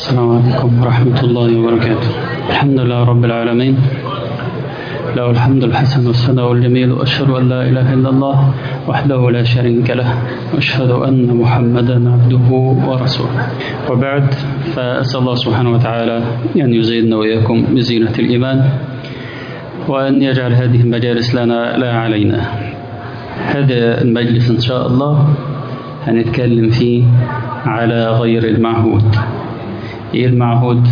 السلام عليكم ورحمة الله وبركاته الحمد لله رب العالمين له الحمد الحسن والثناء الجميل وأشهد أن لا إله إلا الله وحده لا شريك له وأشهد أن محمدا عبده ورسوله وبعد فأسأل الله سبحانه وتعالى أن يزيدنا وإياكم بزينة الإيمان وأن يجعل هذه المجالس لنا لا علينا هذا المجلس إن شاء الله هنتكلم فيه على غير المعهود إيه المعهود؟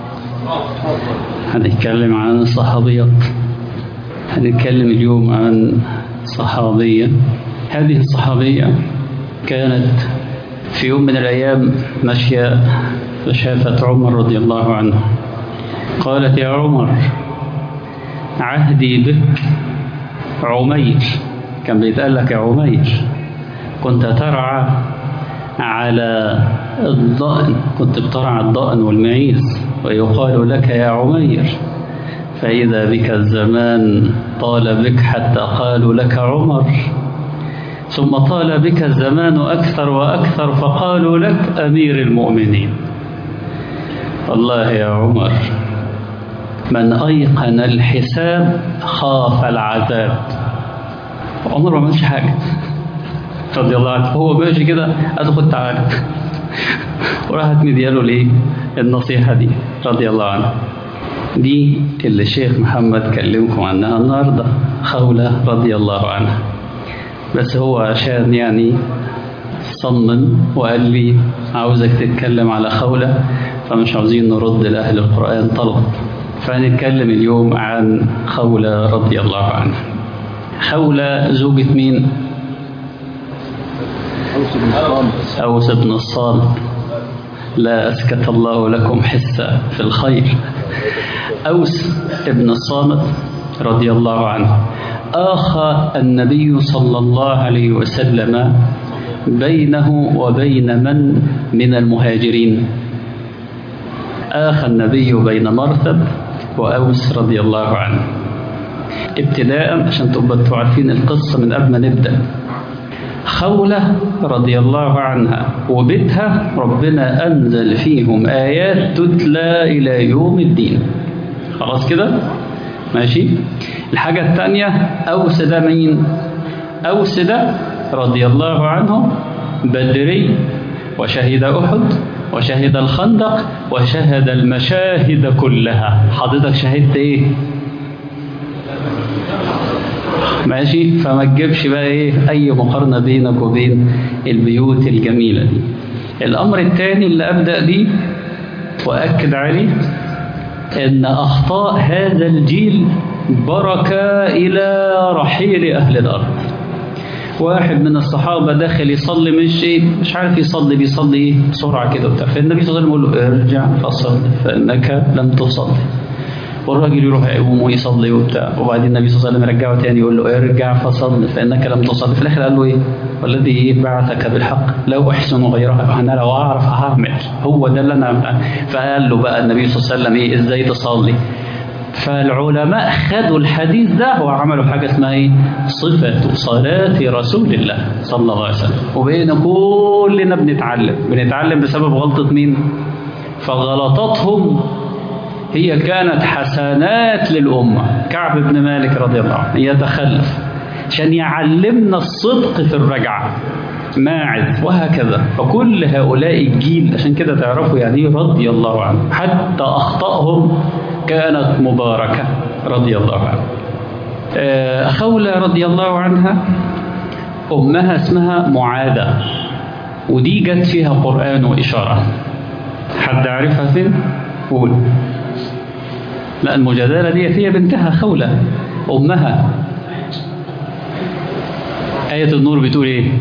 هنتكلم عن الصحابيات هنتكلم اليوم عن صحابية هذه الصحابية كانت في يوم من الأيام ماشية فشافت عمر رضي الله عنه قالت يا عمر عهدي بك عمير كان بيتقال لك يا عمير كنت ترعى على الضأن كنت بترعى الضأن والمعيز ويقال لك يا عمير فإذا بك الزمان طال بك حتى قالوا لك عمر ثم طال بك الزمان أكثر وأكثر فقالوا لك أمير المؤمنين والله يا عمر من أيقن الحساب خاف العذاب عمر ما عملش حاجة رضي الله عنه هو ماشي كده أدخل تعالى وراحت مدياله ليه النصيحة دي رضي الله عنه دي اللي الشيخ محمد كلمكم عنها النهاردة خولة رضي الله عنها بس هو عشان يعني صمم وقال لي عاوزك تتكلم على خولة فمش عاوزين نرد لأهل القرآن طلب فهنتكلم اليوم عن خولة رضي الله عنها خولة زوجة مين؟ أوس بن الصامت لا أسكت الله لكم حسا في الخير أوس بن الصامت رضي الله عنه آخى النبي صلى الله عليه وسلم بينه وبين من من المهاجرين آخى النبي بين مرثد وأوس رضي الله عنه ابتداء عشان تبقوا عارفين القصة من قبل ما نبدأ خولة رضي الله عنها وبيتها ربنا أنزل فيهم آيات تتلى إلى يوم الدين خلاص كده ماشي الحاجة الثانية أوس ده مين أوس ده رضي الله عنه بدري وشهد أحد وشهد الخندق وشهد المشاهد كلها حضرتك شهدت ايه ماشي فما تجيبش بقى ايه اي مقارنه بينك وبين البيوت الجميله دي الامر الثاني اللي ابدا بيه واكد عليه ان اخطاء هذا الجيل بركه الى رحيل اهل الارض واحد من الصحابة داخل يصلي مش ايه مش عارف يصلي بيصلي ايه بسرعة كده وبتاع فالنبي صلى الله عليه وسلم يقول له ارجع فصل فإنك لم تصلي والراجل يروح يقوم ويصلي وبتاع وبعدين النبي صلى الله عليه وسلم يرجعه تاني يقول له ارجع فصل فانك لم تصلي في الاخر قال له ايه والذي بعثك بالحق لو احسن غيرها انا لو اعرف هعمل هو ده اللي انا فقال له بقى النبي صلى الله عليه وسلم ايه ازاي تصلي فالعلماء خدوا الحديث ده وعملوا حاجه اسمها ايه صفه صلاه رسول الله صلى الله عليه وسلم وبقينا كلنا بنتعلم بنتعلم بسبب غلطه مين فغلطاتهم هي كانت حسنات للأمة كعب بن مالك رضي الله عنه يتخلف عشان يعلمنا الصدق في الرجعة ماعز وهكذا فكل هؤلاء الجيل عشان كده تعرفوا يعني رضي الله عنه حتى أخطائهم كانت مباركة رضي الله عنه خولة رضي الله عنها أمها اسمها معاذة ودي جت فيها قرآن وإشارة حد عارفها فين؟ قول لا المجادلة دي هي بنتها خولة أمها آية النور بتقول إيه؟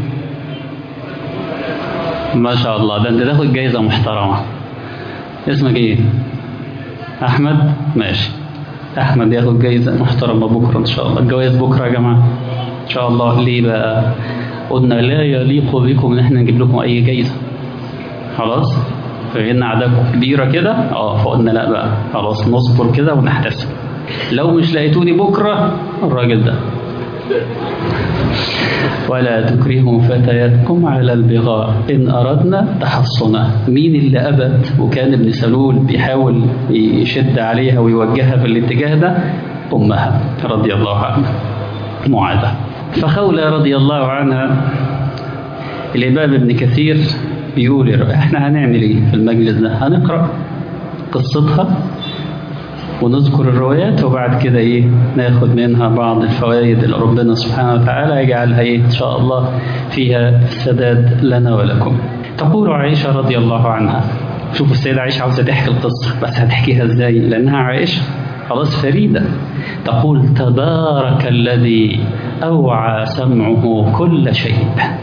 ما شاء الله ده أنت تاخد جايزة محترمة اسمك إيه؟ أحمد؟ ماشي أحمد ياخد جايزة محترمة بكرة إن شاء الله الجواز بكرة يا جماعة إن شاء الله ليه بقى؟ قلنا لا يليق بكم إن إحنا نجيب لكم أي جايزة خلاص؟ فإن أعدادكم كبيرة كده اه فقلنا لا بقى خلاص نصبر كده ونحتسب لو مش لقيتوني بكرة الراجل ده ولا تكرهوا فتياتكم على البغاء إن أردنا تحصنا مين اللي أبت وكان ابن سلول بيحاول يشد عليها ويوجهها في الاتجاه ده أمها رضي الله عنها معاذة فخولة رضي الله عنها الإمام ابن كثير بيقول احنا هنعمل ايه في المجلس ده هنقرأ قصتها ونذكر الروايات وبعد كده ايه ناخد منها بعض الفوائد اللي ربنا سبحانه وتعالى يجعلها ايه ان شاء الله فيها السداد لنا ولكم تقول عائشة رضي الله عنها شوفوا السيدة عائشة عاوزة تحكي القصة بس هتحكيها ازاي لأنها عائشة خلاص فريدة تقول تبارك الذي أوعى سمعه كل شيء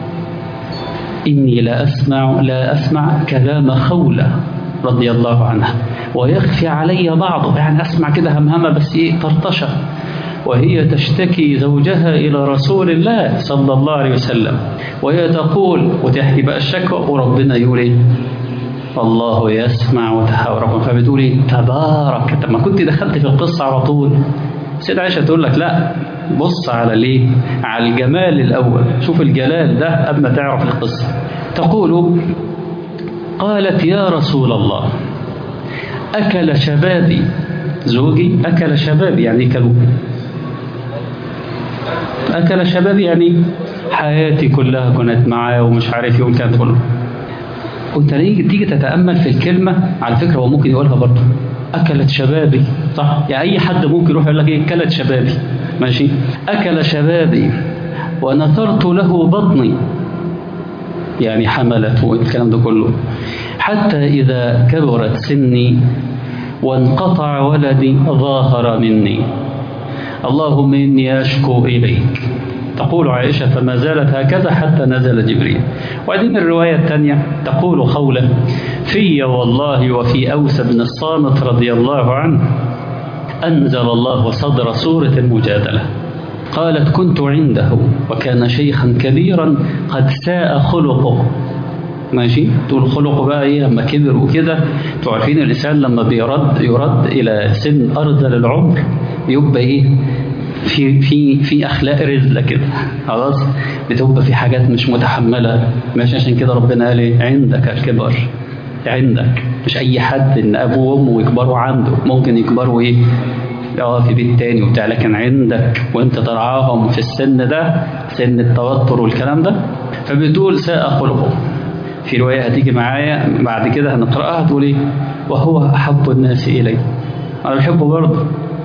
إني لا أسمع لا أسمع كلام خولة رضي الله عنها ويخفي علي بعضه يعني أسمع كده همهمة بس إيه طرطشة وهي تشتكي زوجها إلى رسول الله صلى الله عليه وسلم وهي تقول وتحكي بقى الشكوى وربنا يقول إيه الله يسمع تحاوركم فبتقول إيه تبارك طب ما كنت دخلت في القصة على طول سيدة عائشة تقول لك لا بص على ليه على الجمال الأول شوف الجلال ده قبل ما تعرف القصة تقول قالت يا رسول الله أكل شبابي زوجي أكل شبابي يعني كلوا أكل شبابي يعني حياتي كلها كانت معاه ومش عارف يوم كانت كله وانت تيجي تتأمل في الكلمة على فكرة هو ممكن يقولها برضه أكلت شبابي صح يعني أي حد ممكن يروح يقول لك إيه أكلت شبابي ماشي أكل شبابي ونثرت له بطني يعني حملت والكلام ده كله حتى إذا كبرت سني وانقطع ولدي ظاهر مني اللهم إني أشكو إليك تقول عائشة فما زالت هكذا حتى نزل جبريل وبعدين الرواية الثانية تقول خولة في والله وفي أوس بن الصامت رضي الله عنه أنزل الله صدر سورة المجادلة قالت كنت عنده وكان شيخا كبيرا قد ساء خلقه ماشي تقول خلقه بقى ايه لما كبر وكده انتوا عارفين الانسان لما بيرد يرد الى سن ارذل العمر بيبقى ايه في في في اخلاق رزله كده خلاص بتبقى في حاجات مش متحمله ماشي عشان كده ربنا قال ايه عندك الكبر عندك مش اي حد ان ابوه وامه يكبروا عنده ممكن يكبروا ايه اه في بيت تاني وبتاع لكن عندك وانت ترعاهم في السن ده سن التوتر والكلام ده فبتقول ساء خلقه في رواية هتيجي معايا بعد كده هنقرأها تقول ايه وهو أحب الناس إلي أنا بحبه برضه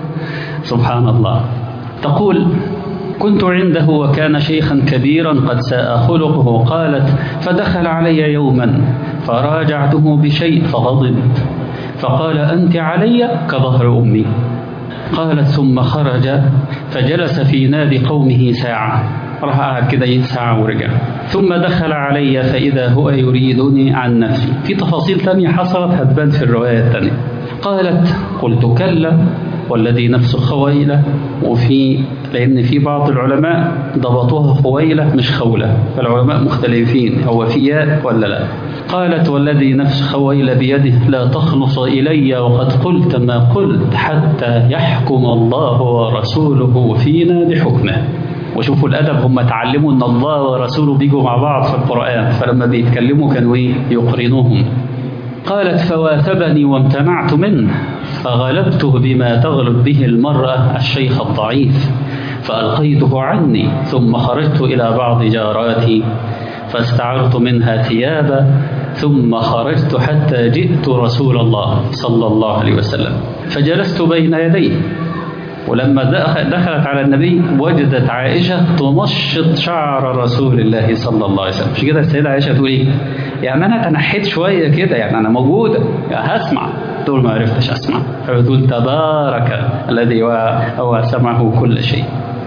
سبحان الله تقول كنت عنده وكان شيخا كبيرا قد ساء خلقه قالت فدخل علي يوما فراجعته بشيء فغضب فقال أنت علي كظهر أمي قالت ثم خرج فجلس في نادي قومه ساعة راح قعد كده ساعة ورجع ثم دخل علي فإذا هو يريدني عن نفسي في تفاصيل تانية حصلت هتبان في الرواية التانية قالت قلت كلا والذي نفس خويلة وفي لأن في بعض العلماء ضبطوها خويلة مش خولة فالعلماء مختلفين هو في ياء ولا لا قالت والذي نفس خويلة بيده لا تخلص إلي وقد قلت ما قلت حتى يحكم الله ورسوله فينا بحكمه وشوفوا الأدب هم اتعلموا أن الله ورسوله بيجوا مع بعض في القرآن فلما بيتكلموا كانوا إيه يقرنوهم قالت فواثبني وامتنعت منه فغلبته بما تغلب به المرأة الشيخ الضعيف فألقيته عني ثم خرجت إلى بعض جاراتي فاستعرت منها ثيابا ثم خرجت حتى جئت رسول الله صلى الله عليه وسلم فجلست بين يديه ولما دخلت على النبي وجدت عائشة تمشط شعر رسول الله صلى الله عليه وسلم مش كده السيدة عائشة تقول ايه يعني أنا تنحيت شوية كده يعني أنا موجودة يعني هسمع تقول ما عرفتش أسمع فبتقول تبارك الذي هو سمعه كل شيء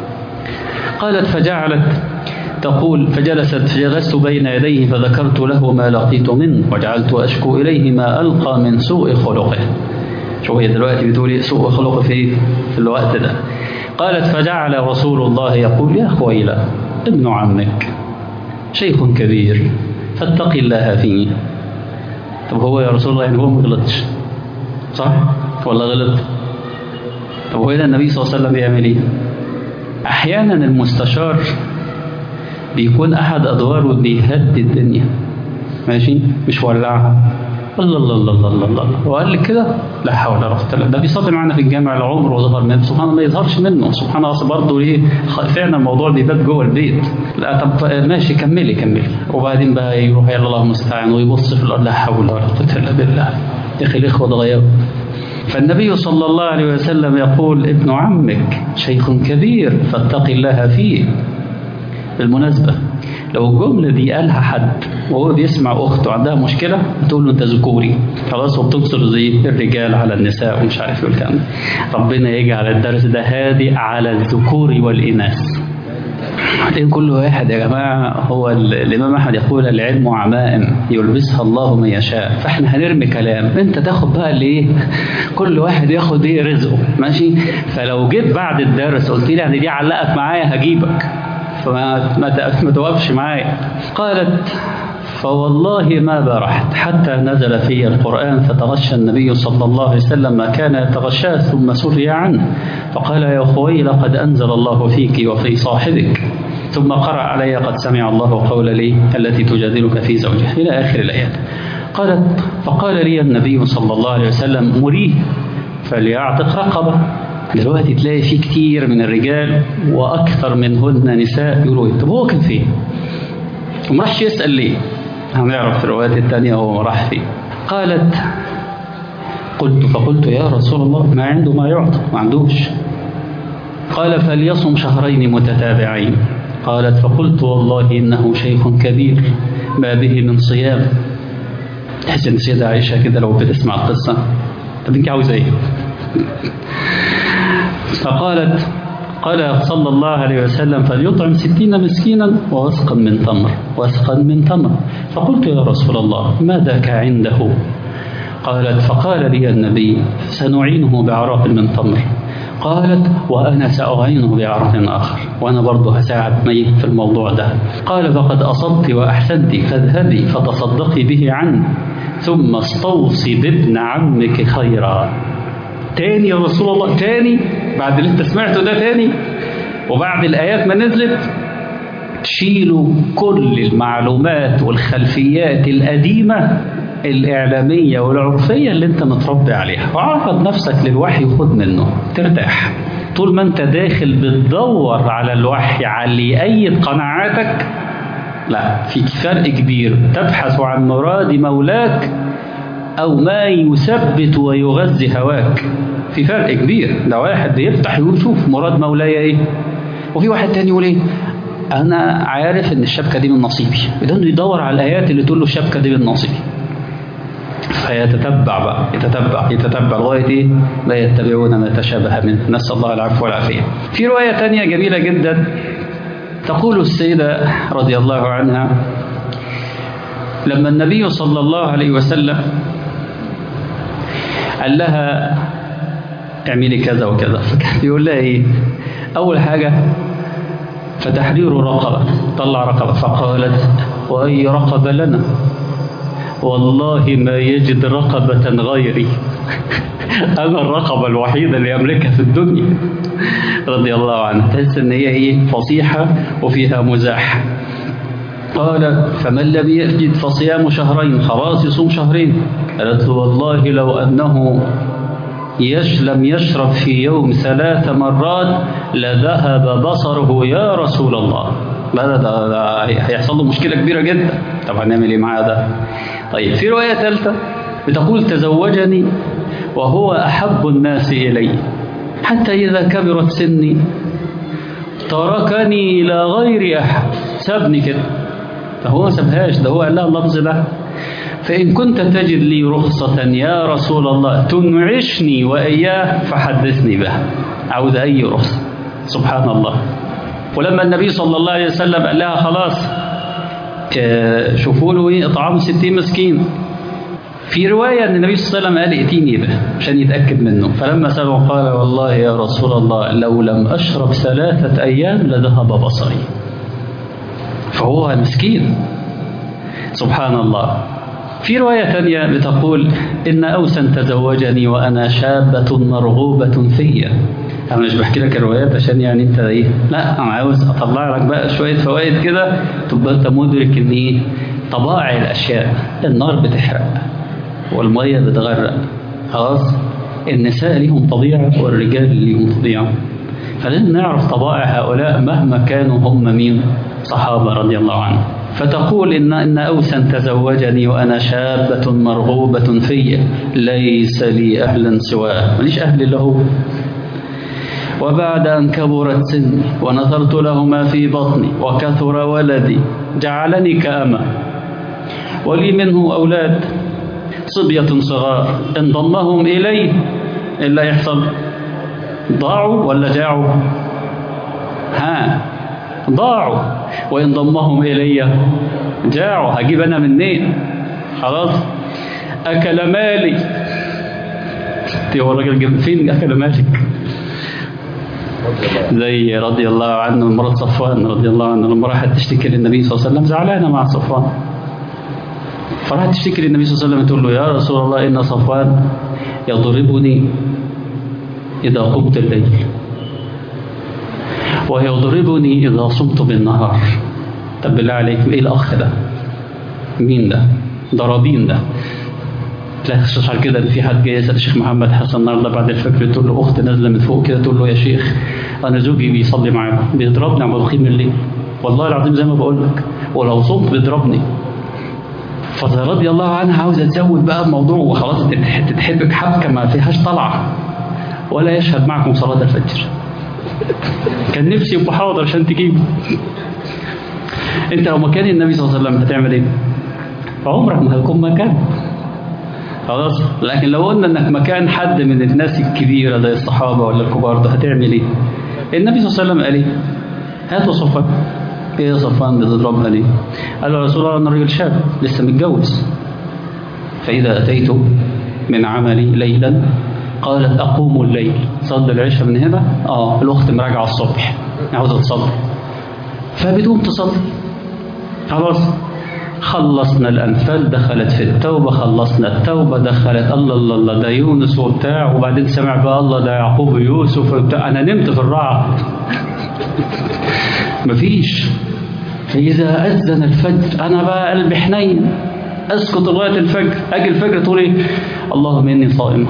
قالت فجعلت تقول فجلست فجلست بين يديه فذكرت له ما لقيت منه وجعلت أشكو إليه ما ألقى من سوء خلقه شو هي دلوقتي بتقول سوء خلقه في في الوقت ده قالت فجعل رسول الله يقول يا خويلة ابن عمك شيخ كبير فاتق الله فيه طب هو يا رسول الله يعني هو ما غلطش صح ولا غلط طب هو هنا النبي صلى الله عليه وسلم بيعمل ايه أحيانا المستشار بيكون أحد أدواره بيهدي الدنيا ماشي مش ولعها الله الله الله الله الله الله وقال لك كده لا حول ولا قوه الا بالله ده بيصلي معانا في الجامع العمر وظهر منه سبحان الله ما يظهرش منه سبحان الله برضه ليه فعلا الموضوع بيبات جوه البيت لا طب ماشي كملي كملي وبعدين بقى يروح يلا الله المستعان ويبص في الارض لا حول ولا قوه الا بالله يا اخي الاخوه اتغيروا فالنبي صلى الله عليه وسلم يقول ابن عمك شيخ كبير فاتق الله فيه بالمناسبة لو الجملة دي قالها حد وهو بيسمع أخته عندها مشكلة تقول له أنت ذكوري خلاص وبتنصر زي الرجال على النساء ومش عارف ايه الكلام ربنا يجعل الدرس ده هادي على الذكور والإناث بعدين كل واحد يا جماعة هو الإمام أحمد يقول العلم عمائم يلبسها الله من يشاء فإحنا هنرمي كلام أنت تاخد بقى اللي إيه كل واحد ياخد إيه رزقه ماشي فلو جيت بعد الدرس قلت لي يعني دي علقت معايا هجيبك فما ما توقفش معايا قالت فوالله ما برحت حتى نزل في القرآن فتغشى النبي صلى الله عليه وسلم ما كان يتغشاه ثم سري عنه فقال يا أخوي لقد أنزل الله فيك وفي صاحبك ثم قرأ علي قد سمع الله قول لي التي تجادلك في زوجها إلى آخر الآيات قالت فقال لي النبي صلى الله عليه وسلم مريه فليعتق رقبة دلوقتي تلاقي في كتير من الرجال واكثر منهن نساء يقولوا طب هو كان فين؟ وما راحش يسال ليه؟ هنعرف في الروايات الثانيه هو راح فين. قالت قلت فقلت يا رسول الله ما عنده ما يعطى ما عندوش قال فليصم شهرين متتابعين قالت فقلت والله انه شيخ كبير ما به من صيام تحس ان السيده عائشه كده لو بتسمع القصه طب انت عاوزه ايه؟ فقالت قال صلى الله عليه وسلم فليطعم ستين مسكينا ووسقا من تمر وسقا من تمر فقلت يا رسول الله ما ذاك عنده قالت فقال لي النبي سنعينه بعرق من تمر قالت وأنا سأعينه بعرق آخر وأنا برضه هساعد مي في الموضوع ده قال فقد أصبت وأحسنت فاذهبي فتصدقي به عنه ثم استوصي بابن عمك خيرا تاني يا رسول الله تاني بعد اللي انت سمعته ده تاني وبعد الآيات ما نزلت تشيلوا كل المعلومات والخلفيات القديمة الإعلامية والعرفية اللي أنت متربي عليها وعرض نفسك للوحي وخد منه ترتاح طول ما أنت داخل بتدور على الوحي على اللي يأيد قناعاتك لا في فرق كبير تبحث عن مراد مولاك أو ما يثبت ويغذي هواك في فرق كبير ده واحد بيفتح يقول شوف مراد مولاي إيه وفي واحد تاني يقول إيه أنا عارف إن الشبكة دي من نصيبي بدون يدور على الآيات اللي تقول له الشبكة دي من نصيبي فيتتبع بقى يتتبع يتتبع لغايه ايه؟ لا يتبعون ما تشابه منه نسال الله العفو والعافيه. في روايه ثانيه جميله جدا تقول السيده رضي الله عنها لما النبي صلى الله عليه وسلم قال لها اعملي كذا وكذا فكان بيقول لها ايه؟ اول حاجه فتحرير رقبه طلع رقبه فقالت واي رقبه لنا والله ما يجد رقبة غيري أنا الرقبة الوحيدة اللي أملكها في الدنيا رضي الله عنها تحس إن هي إيه فصيحة وفيها مزاح قال فمن لم يجد فصيام شهرين خلاص يصوم شهرين قالت له والله لو أنه يش لم يشرب في يوم ثلاث مرات لذهب بصره يا رسول الله لا ده, ده هيحصل له مشكلة كبيرة جدا طب هنعمل ايه معاه ده طيب في رواية ثالثة بتقول تزوجني وهو أحب الناس إلي حتى إذا كبرت سني تركني إلى غير أحد سابني كده فهو ما سابهاش ده هو قال لها اللفظ ده فإن كنت تجد لي رخصة يا رسول الله تنعشني وإياه فحدثني بها عاوز أي رخصة سبحان الله ولما النبي صلى الله عليه وسلم قال لها خلاص شوفوا له ايه اطعام 60 مسكين في رواية أن النبي صلى الله عليه وسلم قال ائتيني به عشان يتأكد منه فلما سأله قال والله يا رسول الله لو لم أشرب ثلاثة أيام لذهب بصري فهو مسكين سبحان الله في رواية ثانية بتقول إن أوسا تزوجني وأنا شابة مرغوبة في انا مش بحكي لك الروايات عشان يعني انت ايه لا انا عاوز اطلع لك بقى شويه فوائد كده تبقى انت مدرك ان ايه طبائع الاشياء النار بتحرق والميه بتغرق خلاص النساء ليهم طبيعه والرجال ليهم طبيعه فلازم نعرف طبائع هؤلاء مهما كانوا هم مين صحابه رضي الله عنهم فتقول إن إن أوسا تزوجني وأنا شابة مرغوبة في ليس لي أهلا سواه ماليش أهل له وبعد أن كبرت سني ونظرت له ما في بطني وكثر ولدي جعلني كأمة ولي منه أولاد صبية صغار إن ضمهم إلي إلا يحصل ضاعوا ولا جاعوا ها ضاعوا وإن ضمهم إلي جاعوا هجيب أنا منين خلاص أكل مالي هو الراجل جاب فين أكل مالك زي رضي الله عنه مرة صفوان رضي الله عنه لما راحت تشتكي للنبي صلى الله عليه وسلم زعلانة مع صفوان فراحت تشتكي للنبي صلى الله عليه وسلم تقول له يا رسول الله إن صفوان يضربني إذا قمت الليل ويضربني إذا صمت بالنهار طب بالله عليك إيه الأخ ده مين ده ضرابين ده لا تخشش على كده ان في حد جاي يسال الشيخ محمد حسن النهارده بعد الفجر تقول له اخت نازله من فوق كده تقول له يا شيخ انا زوجي بيصلي معانا بيضربني على بقيم الليل والله العظيم زي ما بقول لك ولو صمت بيضربني فرضي الله عنها عاوزه تزود بقى الموضوع وخلاص تتحبك حبكه ما فيهاش طلعه ولا يشهد معكم صلاه الفجر كان نفسي يبقى حاضر عشان تجيبه انت لو مكان النبي صلى الله عليه وسلم هتعمل ايه؟ عمرك ما هتكون مكانه خلاص لكن لو قلنا انك مكان حد من الناس الكبيره زي الصحابه ولا الكبار ده هتعمل ايه؟ النبي صلى الله عليه وسلم قال ايه؟ هاتوا صفوان ايه يا صفوان بتضربها ليه؟ قال له رسول الله انا راجل شاب لسه متجوز فاذا اتيت من عملي ليلا قالت اقوم الليل صلي العشاء من هنا اه الاخت مراجعه الصبح عاوزه تصلي فبتقوم تصلي خلاص خلصنا الأنفال دخلت في التوبة خلصنا التوبة دخلت الله الله الله ده يونس وبتاع وبعدين سمع بقى الله ده يعقوب ويوسف وبتاع أنا نمت في الرعد مفيش فإذا أذن الفجر أنا بقى قلبي حنين أسكت لغاية الفجر أجي الفجر تقول إيه اللهم إني صائمة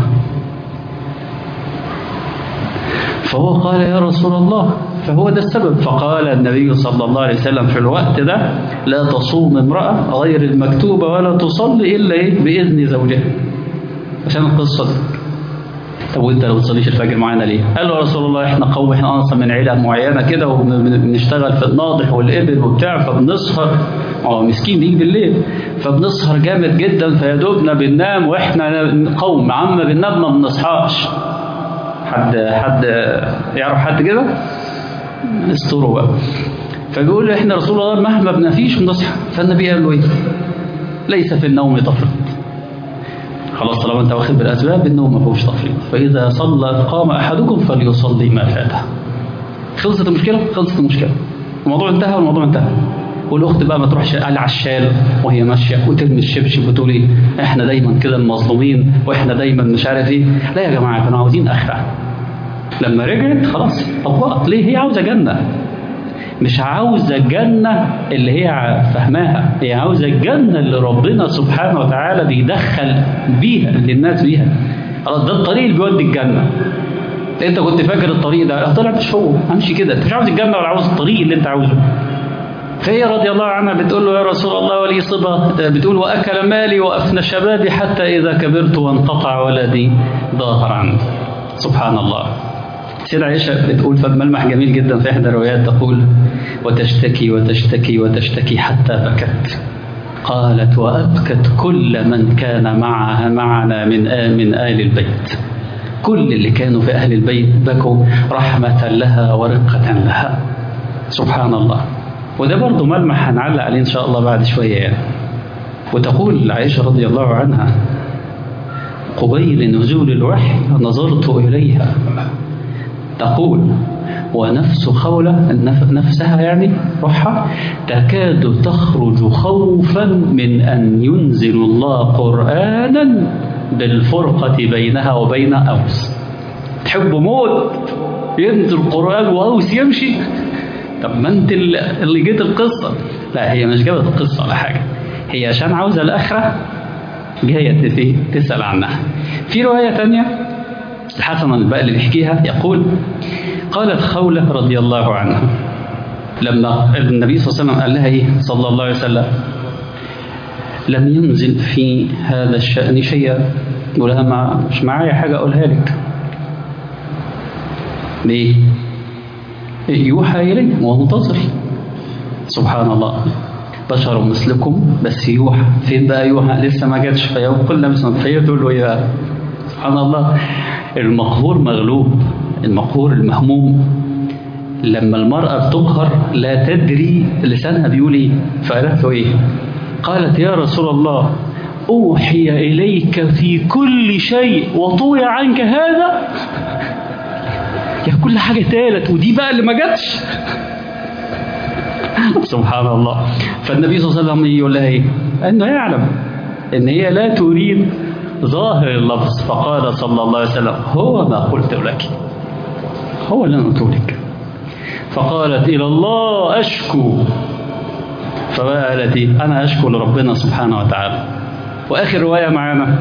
فهو قال يا رسول الله فهو ده السبب فقال النبي صلى الله عليه وسلم في الوقت ده لا تصوم امرأة غير المكتوبة ولا تصلي إلا إيه بإذن زوجها عشان القصة دي طب وانت لو تصليش الفجر معانا ليه؟ قال له يا رسول الله احنا قوم احنا اصلا من عيله معينه كده وبنشتغل في الناضح والابل وبتاع فبنسهر هو مسكين بيجي بالليل فبنسهر جامد جدا فيا دوبنا بننام واحنا قوم عم بننام ما بنصحاش حد حد يعرف حد كده؟ استروا بقى فبيقول احنا رسول الله مهما بنفيش بنصحى فالنبي قال له ايه؟ ليس في النوم تفريط خلاص طالما انت واخد بالاسباب النوم ما فيهوش تفريط فاذا صلى قام احدكم فليصلي ما فاته خلصت المشكله خلصت المشكله الموضوع انتهى والموضوع انتهى والاخت بقى ما تروحش على الشال وهي ماشيه وترمي الشبشب وتقول ايه احنا دايما كده المظلومين واحنا دايما مش عارف ايه لا يا جماعه كانوا عاوزين اخره لما رجعت خلاص طبقت ليه هي عاوزه جنه مش عاوزه الجنه اللي هي فاهماها هي عاوزه الجنه اللي ربنا سبحانه وتعالى بيدخل بيها للناس بيها خلاص ده الطريق اللي بيودي الجنه انت كنت فاكر الطريق ده طلع مش هو امشي كده انت مش عاوز الجنه ولا عاوز الطريق اللي انت عاوزه فهي رضي الله عنها بتقول له يا رسول الله ولي صبا بتقول واكل مالي وافنى شبابي حتى اذا كبرت وانقطع ولدي ظاهر عني سبحان الله سيدة عائشة بتقول فملمح جميل جدا في إحدى الروايات تقول وتشتكي وتشتكي وتشتكي حتى بكت قالت وأبكت كل من كان معها معنا من آل من آل البيت كل اللي كانوا في أهل البيت بكوا رحمة لها ورقة لها سبحان الله وده برضه ملمح هنعلق عليه إن شاء الله بعد شوية يعني وتقول عائشة رضي الله عنها قبيل نزول الوحي نظرت إليها تقول ونفس خولة نفسها يعني روحها تكاد تخرج خوفا من أن ينزل الله قرآنا بالفرقة بينها وبين أوس تحب موت ينزل القرآن وأوس يمشي طب ما انت اللي جيت القصة لا هي مش جابت القصة ولا حاجة هي عشان عاوزة الآخرة جاية تسأل عنها في رواية تانية الحسن الباقي اللي بيحكيها يقول قالت خولة رضي الله عنها لما النبي صلى الله عليه وسلم قال لها ايه صلى الله عليه وسلم لم ينزل في هذا الشأن شيئا ولها مع مش معايا حاجة أقولها لك ليه يوحى إلي ومنتظر سبحان الله بشر مثلكم بس يوحى فين بقى يوحى لسه ما جاتش فيقول لها فهي تقول له ايه بقى سبحان الله المقهور مغلوب المقهور المهموم لما المرأة بتقهر لا تدري لسانها بيقول ايه فقالت له ايه قالت يا رسول الله أوحي إليك في كل شيء وطوي عنك هذا يا كل حاجة تالت ودي بقى اللي ما جاتش سبحان الله فالنبي صلى الله عليه وسلم يقول لها ايه انه يعلم ان هي لا تريد ظاهر اللفظ فقال صلى الله عليه وسلم هو ما قلت لك هو اللي انا قلت لك فقالت الى الله اشكو فبقى قالت ايه انا اشكو لربنا سبحانه وتعالى واخر روايه معانا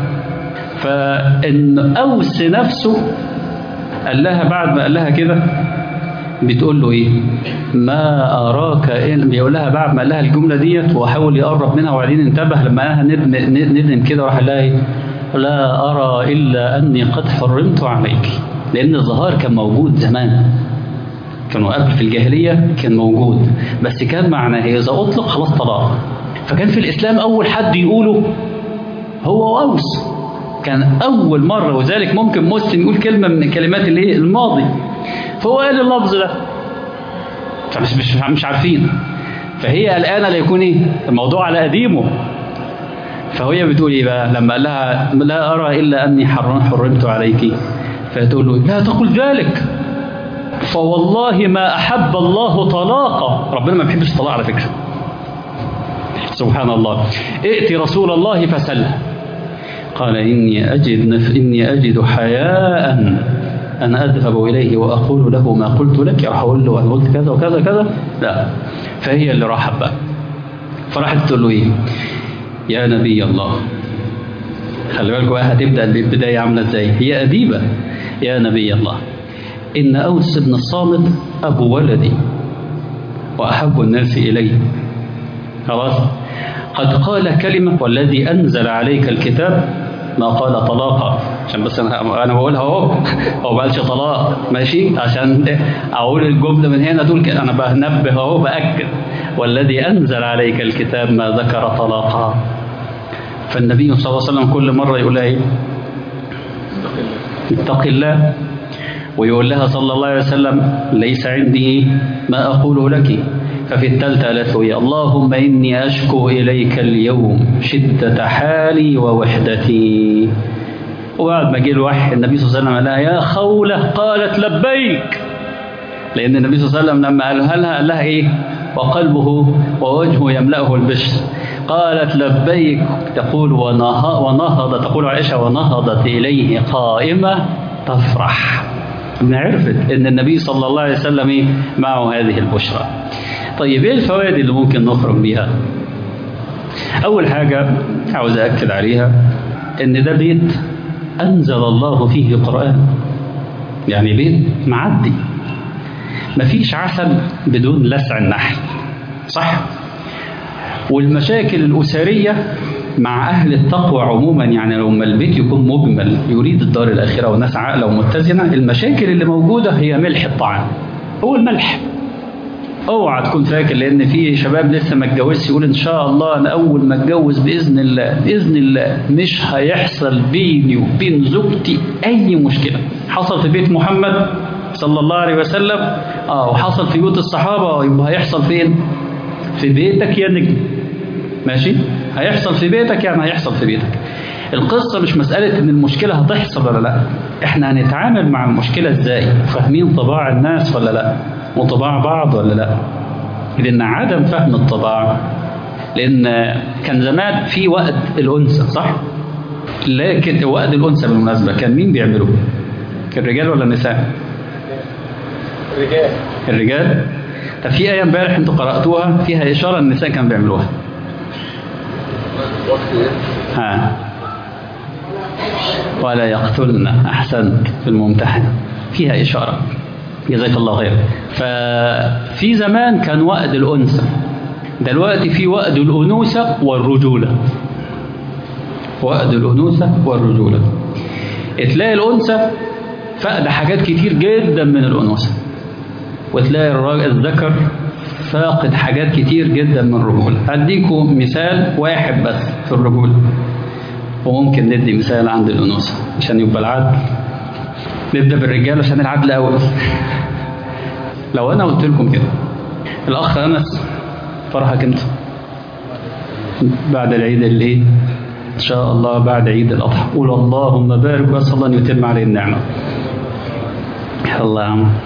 فان اوس نفسه قال لها بعد ما قال لها كده بتقول له ايه ما اراك إن بيقول لها بعد ما قال لها الجمله ديت وحاول يقرب منها وبعدين انتبه لما قالها ندم ندم كده وراح لها ايه لا ارى الا اني قد حرمت عليك لان الظهار كان موجود زمان كانوا قبل في الجاهليه كان موجود بس كان معناه اذا اطلق خلاص طلاق فكان في الاسلام اول حد يقوله هو اوس كان اول مره وذلك ممكن مسلم يقول كلمه من كلمات الايه الماضي فهو قال اللفظ ده فمش مش مش عارفين فهي قلقانه ليكون ايه الموضوع على قديمه فهي بتقول ايه بقى لما قال لها لا ارى الا اني حرمت عليك فتقول له لا تقل ذلك فوالله ما احب الله طلاقا ربنا ما بيحبش الطلاق على فكره سبحان الله ائت رسول الله فسله قال إني أجد نف إني أجد حياء أن أذهب إليه وأقول له ما قلت لك راح أقول له أنا قلت كذا وكذا كذا لا فهي اللي راحت بقى فراحت تقول له إيه يا نبي الله خلي بالك بقى هتبدأ البداية عاملة إزاي هي أديبة يا نبي الله إن أوس بن الصامت أبو ولدي وأحب الناس إلي خلاص قد قال كلمة والذي أنزل عليك الكتاب ما قال طلاقا عشان بس أنا أنا بقولها أهو هو ما قالش طلاق ماشي عشان أقول الجملة من هنا تقول أنا بنبه أهو بأكد والذي أنزل عليك الكتاب ما ذكر طلاقا فالنبي صلى الله عليه وسلم كل مرة يقول إيه اتق الله ويقول لها صلى الله عليه وسلم ليس عندي ما أقوله لك ففي الثالثة قالت له اللهم إني أشكو إليك اليوم شدة حالي ووحدتي وبعد ما جه الوحي النبي صلى الله عليه وسلم قال لها يا خولة قالت لبيك لأن النبي صلى الله عليه وسلم لما قالها لها قال لها إيه وقلبه ووجهه يملأه البشر قالت لبيك تقول ونهض تقول عائشة ونهضت إليه قائمة تفرح عرفت ان النبي صلى الله عليه وسلم إيه؟ معه هذه البشرى طيب ايه الفوائد اللي ممكن نخرج بيها اول حاجة عاوز اكد عليها ان ده بيت انزل الله فيه قرآن يعني بيت معدي مفيش عسل بدون لسع النحل صح والمشاكل الأسرية مع أهل التقوى عموما يعني لما البيت يكون مجمل يريد الدار الآخرة وناس عاقلة ومتزنة المشاكل اللي موجودة هي ملح الطعام هو الملح اوعى تكون فاكر لان في شباب لسه ما اتجوزش يقول ان شاء الله انا اول ما اتجوز باذن الله باذن الله مش هيحصل بيني وبين زوجتي اي مشكله حصل في بيت محمد صلى الله عليه وسلم اه وحصل في بيوت الصحابه يبقى هيحصل فين في بيتك يا نجم ماشي هيحصل في بيتك يعني هيحصل في بيتك القصة مش مسألة إن المشكلة هتحصل ولا لأ إحنا هنتعامل مع المشكلة إزاي فاهمين طباع الناس ولا لأ وطباع بعض ولا لأ لأن عدم فهم الطباع لأن كان زمان في وقت الأنثى صح لكن وقت الأنثى بالمناسبة كان مين بيعمله كان رجال ولا نساء الرجال الرجال طب في آية امبارح انتوا قرأتوها فيها إشارة النساء كانوا بيعملوها ها ولا يقتلن أحسنت في الممتحن فيها إشارة جزاك الله خير ففي زمان كان وأد الأنثى دلوقتي في وأد الأنوثة والرجولة وأد الأنوثة والرجولة تلاقي الأنثى فقد حاجات كتير جدا من الأنوثة وتلاقي الراجل الذكر فاقد حاجات كتير جدا من الرجولة هديكم مثال واحد بس في الرجولة وممكن ندي مثال عند الأنوثة عشان يبقى العدل نبدأ بالرجال عشان العدل أول لو أنا قلت لكم كده الأخ أنس فرحك أنت بعد العيد اللي إيه؟ إن شاء الله بعد عيد الأضحى قول اللهم بارك وأسأل الله أن يتم عليه النعمة الله يا عم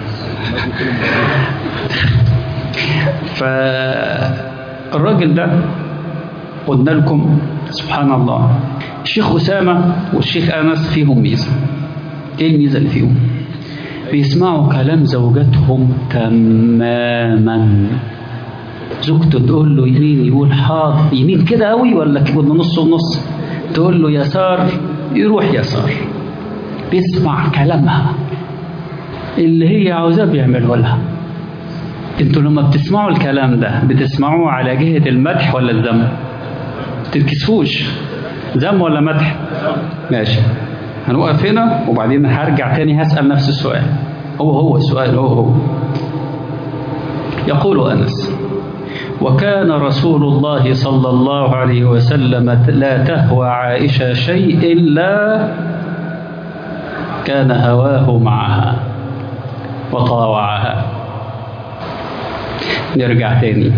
فالراجل ده قلنا لكم سبحان الله الشيخ أسامة والشيخ أنس فيهم ميزة إيه الميزة اللي فيهم بيسمعوا كلام زوجاتهم تماما زوجته تقول له يمين يقول حاضر يمين كده قوي ولا كده نص ونص تقول له يسار يروح يسار بيسمع كلامها اللي هي عاوزاه بيعمله لها انتوا لما بتسمعوا الكلام ده بتسمعوه على جهة المدح ولا الذم تتكسفوش ذم ولا مدح ماشي هنوقف هنا وبعدين هرجع تاني هسأل نفس السؤال هو هو السؤال هو هو يقول أنس وكان رسول الله صلى الله عليه وسلم لا تهوى عائشة شيء إلا كان هواه معها وطاوعها نرجع تاني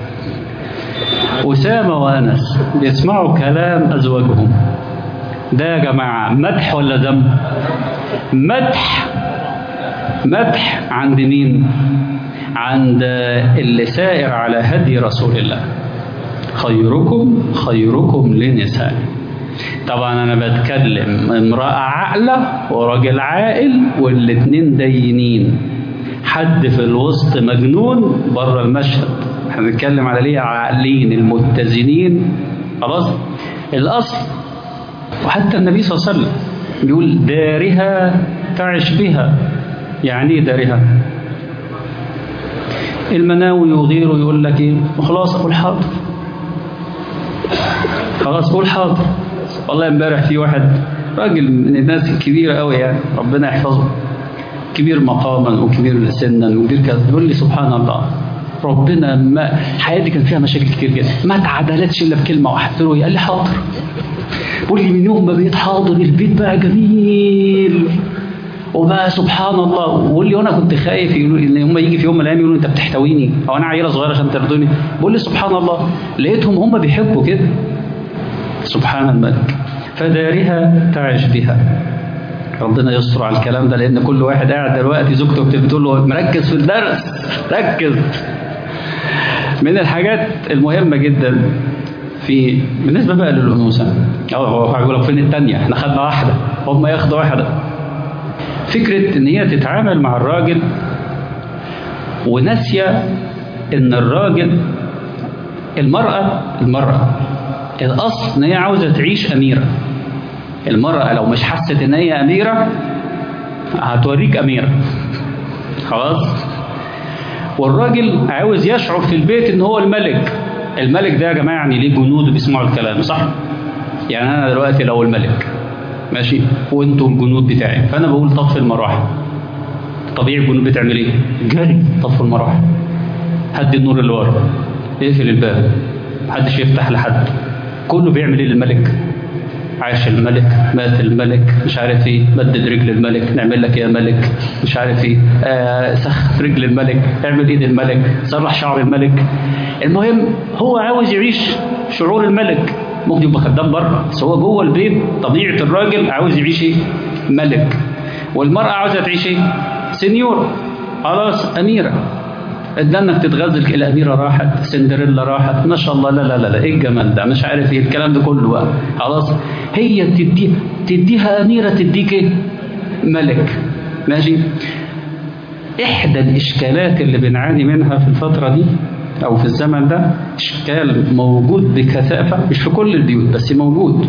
أسامة وأنس بيسمعوا كلام أزواجهم ده يا جماعة مدح ولا ذم؟ مدح مدح عند مين؟ عند اللي سائر على هدي رسول الله خيركم خيركم لنساء طبعا انا بتكلم امرأة عاقلة وراجل عاقل والاتنين دينين حد في الوسط مجنون بره المشهد هنتكلم على ليه عاقلين المتزنين خلاص الاصل وحتى النبي صلى الله عليه وسلم بيقول دارها تعش بها يعني ايه دارها المناوي يغير ويقول لك ايه خلاص اقول حاضر خلاص قول حاضر والله امبارح في واحد راجل من الناس الكبيرة قوي يعني ربنا يحفظه كبير مقاما وكبير سنا وكبير كذا يقول لي سبحان الله ربنا ما حياتي كان فيها مشاكل كتير جدا ما تعادلتش الا بكلمه واحده قلت له قال لي حاضر بقول لي من يوم ما بقيت حاضر البيت بقى جميل وبقى سبحان الله وقول لي وانا كنت خايف يقولوا ان هم يجي في يوم من الايام يقولوا انت بتحتويني او انا عيله صغيره عشان ترضوني بقول لي سبحان الله لقيتهم هم بيحبوا كده سبحان الملك فدارها تعش بها ربنا يستر على الكلام ده لان كل واحد قاعد دلوقتي زوجته بتقول له مركز في الدرس ركز من الحاجات المهمه جدا في بالنسبه بقى للانوثه اه هو هيقول لك فين الثانيه احنا خدنا واحده هم ياخدوا واحده فكره ان هي تتعامل مع الراجل وناسيه ان الراجل المراه المراه الاصل ان هي عاوزه تعيش اميره المرأة لو مش حست إن هي أميرة هتوريك أميرة خلاص والراجل عاوز يشعر في البيت إن هو الملك الملك ده يا جماعة يعني ليه جنود بيسمعوا الكلام صح؟ يعني أنا دلوقتي لو الملك ماشي وأنتوا الجنود بتاعي فأنا بقول طفي المراحل طبيعي الجنود بتعمل إيه؟ جري طفوا المراحل هدي النور اللي ورا اقفل الباب محدش يفتح لحد كله بيعمل ايه للملك عاش الملك مات الملك مش عارف ايه مدد رجل الملك نعمل لك يا ملك مش عارف ايه آه سخف رجل الملك اعمل ايد الملك سرح شعر الملك المهم هو عاوز يعيش شعور الملك ممكن يبقى خدام بره بس هو جوه البيت طبيعه الراجل عاوز يعيش ايه ملك والمراه عاوزه تعيش ايه سنيور خلاص اميره انك تتغزل الاميره راحت سندريلا راحت ما شاء الله لا لا لا, لا. ايه الجمال ده مش عارف ايه الكلام ده كله بقى خلاص هي تدي تديها اميره تديك ايه ملك ماشي إحدى الإشكالات اللي بنعاني منها في الفترة دي أو في الزمن ده إشكال موجود بكثافة مش في كل البيوت بس موجود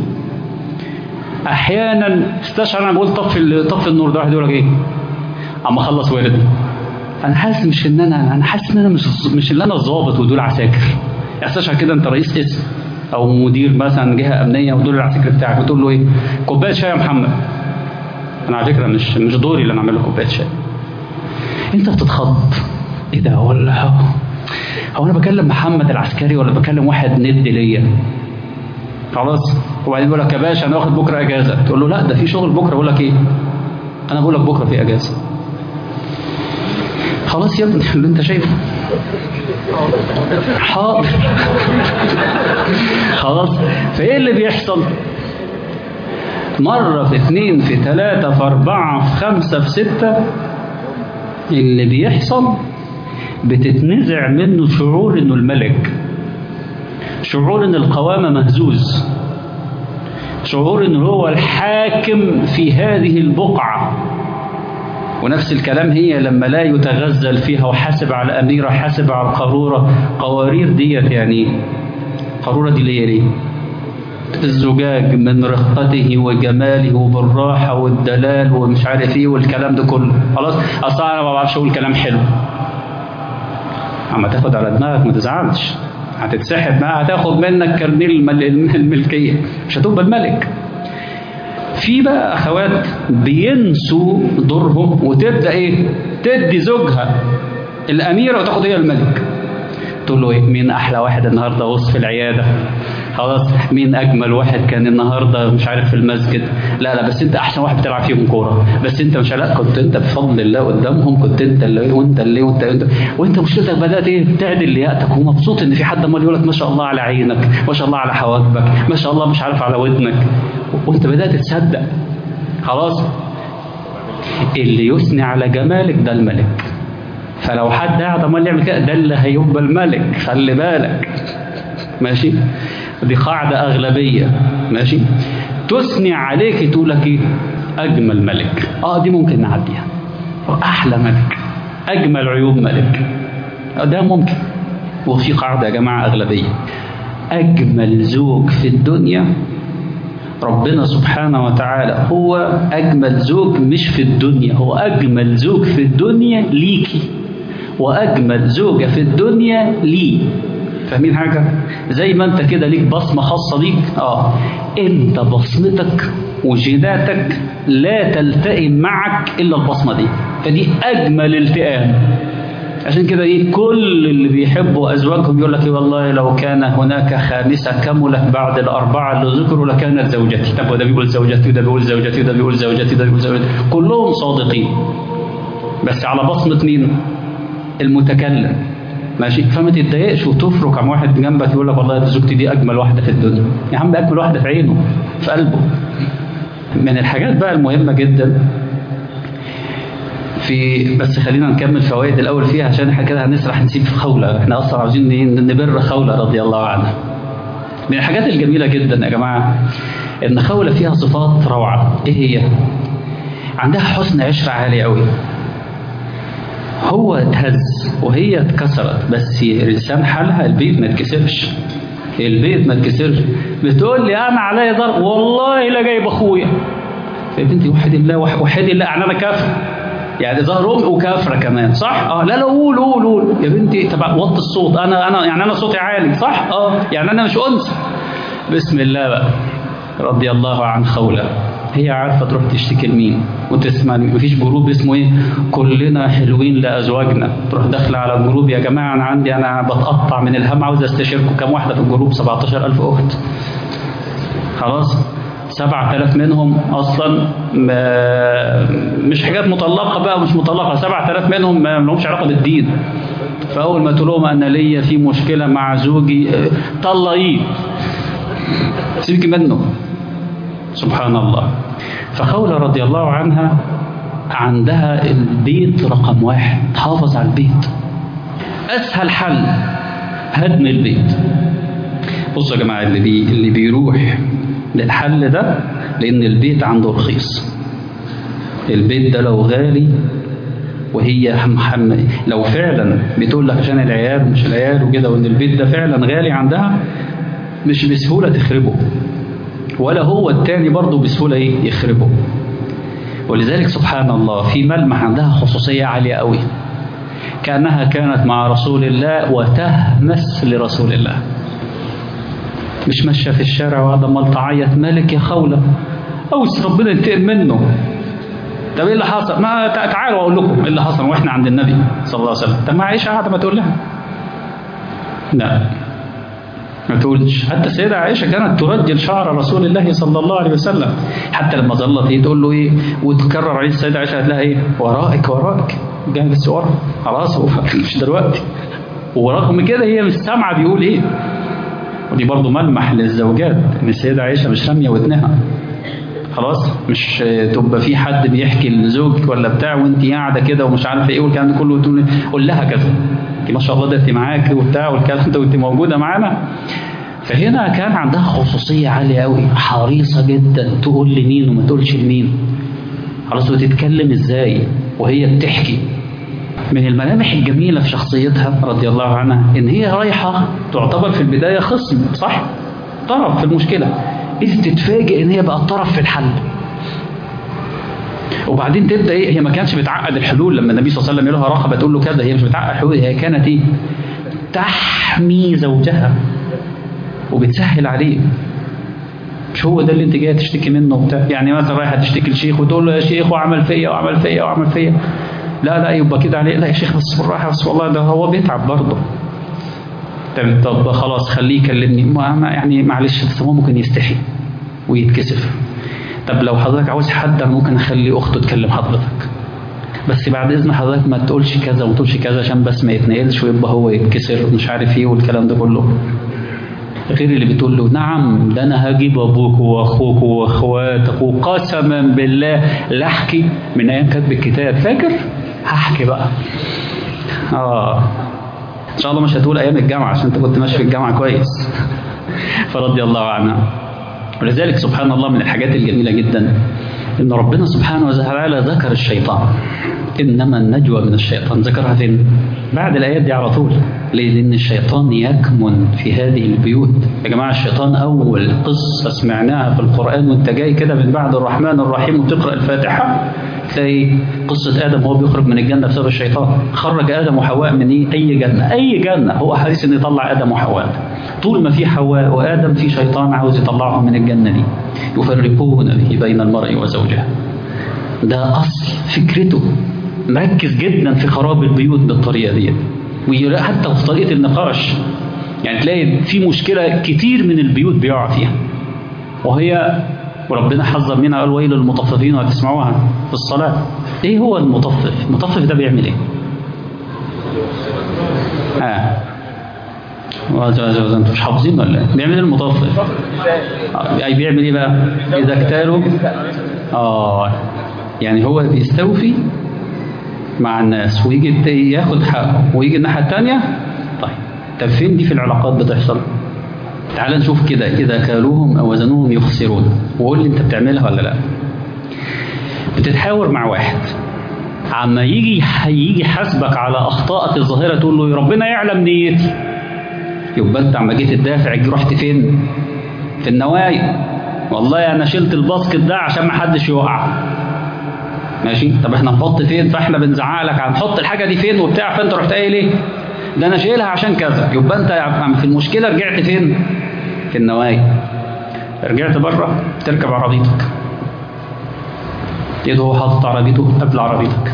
أحيانا استشعر أنا بقول طفي طفي النور ده واحد يقول لك إيه؟ أما أخلص وردي أنا حاسس مش إن أنا أنا حاسس إن أنا مش مش إن أنا الظابط ودول عساكر استشعر كده أنت رئيس اسم أو مدير مثلا جهة أمنية ودول العساكر بتاعك بتقول له إيه؟ كوباية شاي يا محمد أنا على فكرة مش مش دوري اللي أنا أعمل له كوباية شاي انت بتتخض ايه ده ولا هو, هو انا بكلم محمد العسكري ولا بكلم واحد ند ليا خلاص وبعدين يقول لك يا باشا انا واخد بكره اجازه تقول له لا ده في شغل بكره يقول لك ايه انا بقول لك بكره في اجازه خلاص يا ابني اللي انت شايفه حاضر خلاص فايه اللي بيحصل مرة في اثنين في ثلاثة في أربعة في خمسة في ستة اللي بيحصل بتتنزع منه شعور انه الملك شعور ان القوامة مهزوز شعور انه هو الحاكم في هذه البقعة ونفس الكلام هي لما لا يتغزل فيها وحاسب على أميرة حاسب على القارورة قوارير ديت يعني قارورة دي ليه ليه الزجاج من رقته وجماله وبالراحة والدلال ومش عارف ايه والكلام ده كله خلاص اصلا انا ما بعرفش اقول كلام حلو اما تاخد على دماغك ما تزعلش هتتسحب معاها هتاخد منك كارنيه الملكية مش هتبقى الملك في بقى اخوات بينسوا دورهم وتبدا ايه تدي زوجها الاميره وتاخد هي الملك تقول له ايه مين احلى واحد النهارده بص في العياده خلاص مين اجمل واحد كان النهارده مش عارف في المسجد لا لا بس انت احسن واحد بتلعب فيهم كوره بس انت مش لا كنت انت بفضل الله قدامهم كنت انت اللي وانت اللي وانت وانت, وانت مشكلتك بدات ايه تعدل لياقتك ومبسوط ان في حد امال يقول لك ما شاء الله على عينك ما شاء الله على حواجبك ما شاء الله مش عارف على ودنك وانت بدات تصدق خلاص اللي يثني على جمالك ده الملك فلو حد قاعد امال يعمل كده ده اللي هيبقى الملك خلي بالك ماشي دي قاعدة أغلبية ماشي تثني عليك تقول لك إيه أجمل ملك آه دي ممكن نعديها أحلى ملك أجمل عيوب ملك ده ممكن وفي قاعدة يا جماعة أغلبية أجمل زوج في الدنيا ربنا سبحانه وتعالى هو أجمل زوج مش في الدنيا هو أجمل زوج في الدنيا ليكي وأجمل زوجة في الدنيا لي فاهمين حاجة؟ زي ما انت كده ليك بصمة خاصة بيك اه انت بصمتك وجيناتك لا تلتئم معك الا البصمة دي فدي اجمل التئام عشان كده ايه كل اللي بيحبوا ازواجهم يقول لك إيه والله لو كان هناك خامسه كملت بعد الاربعه اللي ذكروا لكانت زوجتي طب وده بيقول زوجتي وده بيقول زوجتي وده بيقول زوجتي وده بيقول زوجتي كلهم صادقين بس على بصمه مين؟ المتكلم ماشي فما تتضايقش وتفرك عن واحد جنبك يقول لك والله زوجتي دي اجمل واحده في الدنيا يا عم اجمل واحده في عينه في قلبه من الحاجات بقى المهمه جدا في بس خلينا نكمل فوائد الاول فيها عشان احنا كده هنسرح نسيب في خوله احنا اصلا عاوزين نبر خوله رضي الله عنها من الحاجات الجميله جدا يا جماعه ان خوله فيها صفات روعه ايه هي عندها حسن عشره عالي قوي هو اتهز وهي اتكسرت بس لسان حالها البيت ما اتكسرش البيت ما اتكسرش بتقول لي انا عليا ضرب والله لا جايب اخويا يا بنتي وحد الله وحد الله يعني انا كافر يعني ظهر امي وكافره كمان صح؟ اه لا لا قول قول قول يا بنتي طب وطي الصوت انا انا يعني انا صوتي عالي صح؟ اه يعني انا مش انثى بسم الله بقى رضي الله عن خوله هي عارفه تروح تشتكي لمين وتسمع مفيش جروب اسمه ايه كلنا حلوين لازواجنا تروح داخله على الجروب يا جماعه انا عندي انا بتقطع من الهم عاوز استشيركم كام واحده في الجروب 17000 اخت خلاص 7000 منهم اصلا مش حاجات مطلقه بقى مش مطلقه 7000 منهم ما لهمش علاقه بالدين فاول ما تقول لهم انا ليا في مشكله مع زوجي طلقيه سيبك منه سبحان الله فخولة رضي الله عنها عندها البيت رقم واحد تحافظ على البيت أسهل حل هدم البيت بصوا يا جماعة اللي, بي اللي بيروح للحل ده لأن البيت عنده رخيص البيت ده لو غالي وهي محمد لو فعلا بتقول لك عشان العيال ومش العيال وكده وان البيت ده فعلا غالي عندها مش بسهولة تخربه ولا هو التاني برضه بسهولة ايه يخربه ولذلك سبحان الله في ملمح عندها خصوصية عالية قوي كأنها كانت مع رسول الله وتهمس لرسول الله مش ماشية في الشارع وهذا مال تعيط مالك يا خولة أوس ربنا ينتقم منه طب ايه اللي حصل؟ ما تعالوا اقول لكم ايه اللي حصل واحنا عند النبي صلى الله عليه وسلم طب ما عائشه قاعده ما تقول لها لا ما تقولش حتى السيدة عائشة كانت ترجل شعر رسول الله صلى الله عليه وسلم حتى لما ظلت ايه تقول له ايه وتكرر عليه السيدة عائشة قالت لها ايه ورائك وراك جاي بس ورا خلاص هو مش دلوقتي ورغم كده هي مش سامعة بيقول ايه ودي برضه ملمح للزوجات ان السيدة عائشة مش رامية ودنها خلاص مش تبقى في حد بيحكي لزوجك ولا بتاع وانت قاعده كده ومش عارفه ايه والكلام ده كله وتقول قول لها كذا ما شاء الله ده انت معاك وبتاع والكلام ده وانت موجوده معانا فهنا كان عندها خصوصيه عاليه قوي حريصه جدا تقول لمين وما تقولش لمين خلاص وتتكلم ازاي وهي بتحكي من الملامح الجميله في شخصيتها رضي الله عنها ان هي رايحه تعتبر في البدايه خصم صح طرف في المشكله إذ تتفاجئ إن هي بقت طرف في الحل وبعدين تبدا ايه هي ما كانتش بتعقد الحلول لما النبي صلى الله عليه وسلم يقول لها رقبه تقول له كذا هي مش بتعقد الحلول هي كانت ايه تحمي زوجها وبتسهل عليه مش هو ده اللي انت جايه تشتكي منه وبتاع يعني مثلا رايحه تشتكي لشيخ وتقول له يا شيخ وعمل فيا وعمل فيا وعمل فيا لا لا يبقى كده عليه لا يا شيخ بس بالراحه بس والله ده هو بيتعب برضه طب طب خلاص خليه يكلمني ما يعني معلش بس هو ممكن يستحي ويتكسف طب لو حضرتك عاوز حد انا ممكن اخلي اخته تكلم حضرتك بس بعد اذن حضرتك ما تقولش كذا وما تقولش كذا عشان بس ما يتنقلش ويبقى هو يتكسر ومش عارف ايه والكلام ده كله غير اللي بتقول له نعم ده انا هجيب ابوك واخوك واخواتك وقسما بالله لا احكي من ايام كاتب الكتاب فاكر هحكي بقى اه ان شاء الله مش هتقول ايام الجامعه عشان انت كنت ماشي في الجامعه كويس فرضي الله عنها ولذلك سبحان الله من الحاجات الجميله جدا ان ربنا سبحانه وتعالى ذكر الشيطان انما النجوى من الشيطان ذكرها فين بعد الايات دي على طول ليه لان الشيطان يكمن في هذه البيوت يا جماعه الشيطان اول قصه سمعناها في القران وانت جاي كده من بعد الرحمن الرحيم وتقرا الفاتحه تلاقي قصة آدم وهو بيخرج من الجنة بسبب الشيطان خرج آدم وحواء من إيه؟ أي جنة أي جنة هو حديث إن يطلع آدم وحواء طول ما في حواء وآدم في شيطان عاوز يطلعهم من الجنة دي يفرقون به بين المرء وزوجها ده أصل فكرته مركز جدا في خراب البيوت بالطريقة دي وحتى في طريقة النقاش يعني تلاقي في مشكلة كتير من البيوت بيقع فيها وهي وربنا حذر منها قال ويل للمطففين وهتسمعوها في الصلاة ايه هو المطفف المطفف ده بيعمل ايه اه انتوا مش حافظين ولا ايه بيعمل ايه المطفف اي بيعمل ايه بقى اذا اكتالوا اه يعني هو بيستوفي مع الناس ويجي ياخد حقه ويجي الناحيه الثانيه طيب طب فين دي في العلاقات بتحصل تعال نشوف كده إذا كالوهم أو وزنوهم يخسرون وقول لي أنت بتعملها ولا لا بتتحاور مع واحد عما يجي يجي حاسبك على أخطائك الظاهرة تقول له ربنا يعلم نيتي يبقى أنت عما جيت تدافع رحت فين؟ في النوايا والله أنا شلت الباسكت ده عشان ما حدش يقع ماشي طب احنا نحط فين فاحنا بنزعق لك هنحط الحاجه دي فين وبتاع فانت رحت قايل ايه ده انا شايلها عشان كذا يبقى انت في المشكله رجعت فين في النوايا رجعت بره تركب عربيتك تلاقيه هو حاطط عربيته قبل عربيتك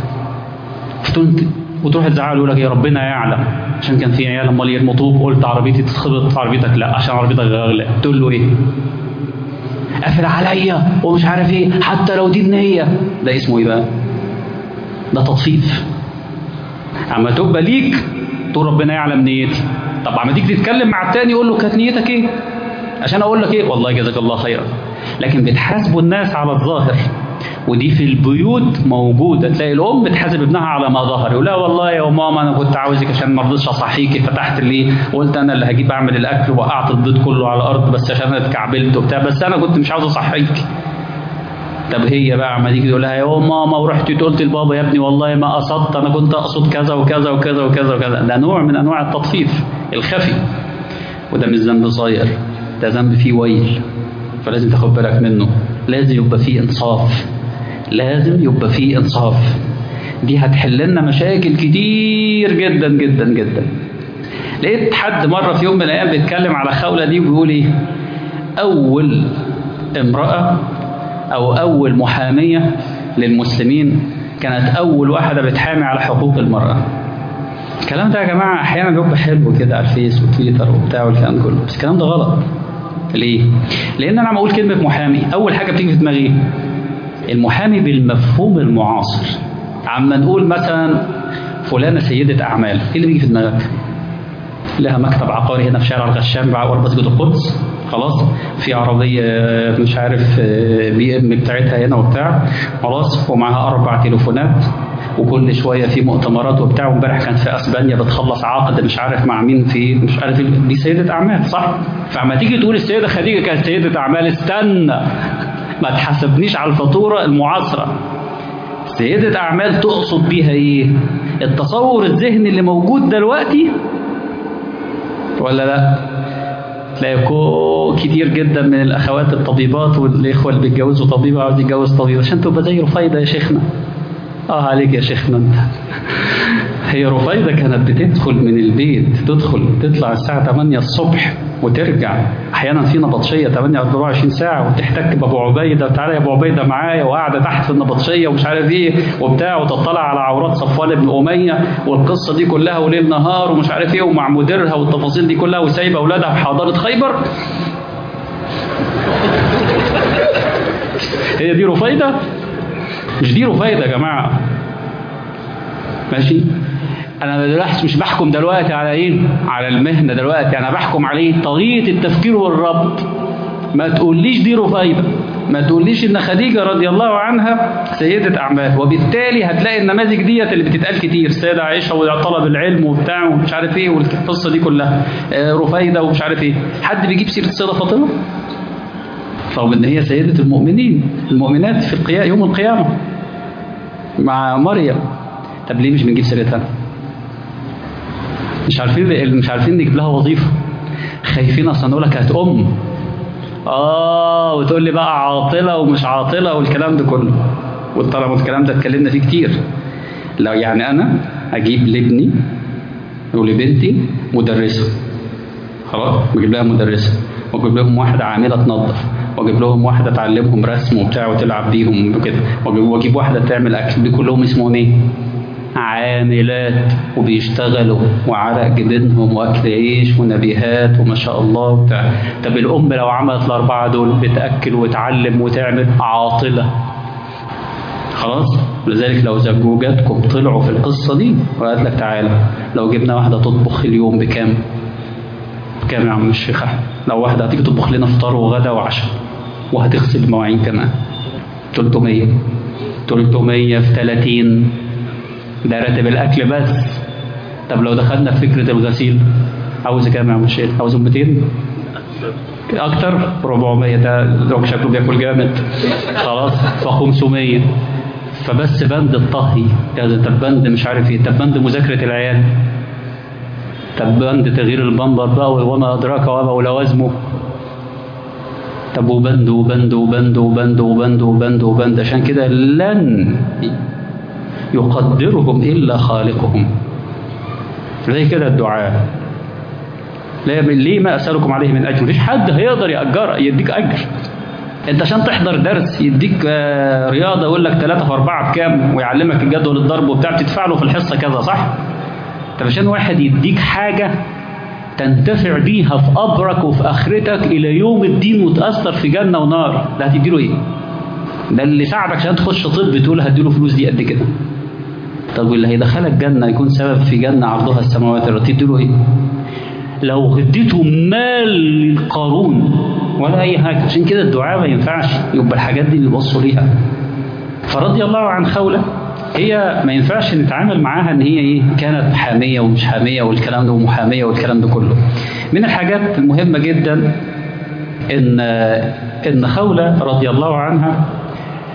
وتروح تزعل يقول لك يا ربنا يعلم عشان كان في عيال امال يرموا طوب قلت عربيتي تتخبط عربيتك لا عشان عربيتك غاليه تقول له ايه قافل عليا ومش عارف ايه حتى لو دي النيه ده اسمه ايه بقى ده تطفيف اما تبقى ليك تقول ربنا يعلم نيتي طب عم تيجي تتكلم مع التاني يقول له كانت نيتك ايه عشان اقول لك ايه والله جزاك الله خيرا لكن بتحاسبوا الناس على الظاهر ودي في البيوت موجوده تلاقي الام بتحاسب ابنها على ما ظهر يقول لا والله يا ماما انا كنت عاوزك عشان ما رضيتش اصحيكي فتحت لي وقلت انا اللي هجيب اعمل الاكل وقعت البيض كله على الارض بس عشان انا اتكعبلت وبتاع بس انا كنت مش عاوز اصحيكي طب هي بقى عمال تيجي تقول لها يا ماما ورحت قلت لبابا يا ابني والله ما قصدت انا كنت اقصد كذا وكذا وكذا وكذا وكذا ده نوع من انواع التطفيف الخفي وده مش ذنب صغير ده ذنب فيه ويل فلازم تاخد بالك منه لازم يبقى فيه انصاف لازم يبقى فيه انصاف دي هتحل لنا مشاكل كتير جدا جدا جدا لقيت حد مرة في يوم من الأيام بيتكلم على خولة دي وبيقول إيه أول امرأة أو أول محامية للمسلمين كانت أول واحدة بتحامي على حقوق المرأة الكلام ده يا جماعة أحيانا بيبقى حلو كده على الفيس وتويتر وبتاع والكلام ده كله بس الكلام ده غلط ليه؟ لأن أنا لما أقول كلمة محامي أول حاجة بتيجي في دماغي المحامي بالمفهوم المعاصر عما نقول مثلا فلانة سيدة أعمال إيه اللي بيجي في دماغك؟ لها مكتب عقاري هنا في شارع الغشام بعد مسجد القدس خلاص في عربية مش عارف بي ام بتاعتها هنا وبتاع خلاص ومعاها أربع تليفونات وكل شويه في مؤتمرات وبتاع وامبارح كانت في اسبانيا بتخلص عقد مش عارف مع مين في مش عارف دي سيده اعمال صح؟ فاما تيجي تقول السيده خديجه كانت سيده اعمال استنى ما تحاسبنيش على الفاتوره المعاصره سيدة أعمال تقصد بيها إيه؟ التصور الذهني اللي موجود دلوقتي ولا لا؟ تلاقي كتير جدا من الأخوات الطبيبات والإخوة اللي بيتجوزوا طبيبة عاوز يتجوز طبيب عشان تبقى زي رفايدة يا شيخنا. آه عليك يا شيخنا أنت. هي رفايدة كانت بتدخل من البيت تدخل تطلع الساعة 8 الصبح وترجع احيانا في نبطشيه 24 ساعه وتحتك بابو عبيده تعالى يا ابو عبيده معايا وقاعده تحت في النبطشيه ومش عارف ايه وبتاع وتطلع على عورات صفوان بن اميه والقصه دي كلها وليل نهار ومش عارف ايه ومع مديرها والتفاصيل دي كلها وسايبه اولادها في حضاره خيبر هي دي رفايده مش دي رفايده يا جماعه ماشي انا دلوقتي مش بحكم دلوقتي على ايه على المهنه دلوقتي انا بحكم عليه طريقه التفكير والربط ما تقوليش دي رفايده ما تقوليش ان خديجه رضي الله عنها سيده اعمال وبالتالي هتلاقي النماذج ديت اللي بتتقال كتير السيده عائشه وطلب العلم وبتاع ومش عارف ايه والقصه دي كلها رفايده ومش عارف ايه حد بيجيب سيره السيده فاطمه رغم ان هي سيده المؤمنين المؤمنات في القيام يوم القيامه مع مريم طب ليه مش بنجيب سيرتها؟ مش عارفين مش عارفين نجيب لها وظيفه خايفين اصلا نقول لك كانت ام اه وتقول لي بقى عاطله ومش عاطله والكلام ده كله والطلبه الكلام ده اتكلمنا فيه كتير لو يعني انا اجيب لابني ولبنتي مدرسه خلاص بجيب لها مدرسه واجيب لهم واحده عامله تنظف واجيب لهم واحده تعلمهم رسم وبتاع وتلعب بيهم وكده واجيب واحده تعمل اكل دي كلهم اسمهم ايه؟ عاملات وبيشتغلوا وعرق جبينهم واكل عيش ونبيهات وما شاء الله وبتاع طب الام لو عملت الاربعه دول بتاكل وتعلم وتعمل عاطله خلاص لذلك لو زوجاتكم طلعوا في القصه دي وقالت لك تعالى لو جبنا واحده تطبخ اليوم بكام؟ بكام يا عم الشيخ احمد؟ لو واحده هتيجي تطبخ لنا فطار وغدا وعشاء وهتغسل المواعين كمان 300 300 في 30 ده راتب الاكل بس طب لو دخلنا في فكره الغسيل عاوز كام يا عم الشيخ عاوز 200 اكتر 400 ده زوج شكله بياكل جامد خلاص ف 500 فبس بند الطهي كذا طب بند مش عارف ايه طب بند مذاكره العيال طب بند تغيير البمبر بقى وما ادراك وما لوازمه طب وبند وبند وبند وبند وبند وبند وبند عشان كده لن يقدرهم إلا خالقهم زي كده الدعاء ليه ما أسألكم عليه من أجر مفيش حد هيقدر يأجر يديك أجر انت عشان تحضر درس يديك رياضه يقول لك 3 في 4 بكام ويعلمك الجدول الضرب وبتاع بتدفع له في الحصه كذا صح؟ طب عشان واحد يديك حاجه تنتفع بيها في قبرك وفي اخرتك الى يوم الدين وتاثر في جنه ونار ده هتديله ايه؟ ده اللي ساعدك عشان تخش طب تقول هديله فلوس دي قد كده طب واللي هيدخلك جنة يكون سبب في جنة عرضها السماوات والأرض تديله إيه؟ لو اديته مال قارون ولا أي حاجة عشان كده الدعاء ما ينفعش يبقى الحاجات دي بيبصوا ليها فرضي الله عن خولة هي ما ينفعش نتعامل معاها ان هي ايه كانت حاميه ومش حاميه والكلام ده ومحاميه والكلام ده كله. من الحاجات المهمه جدا ان ان خوله رضي الله عنها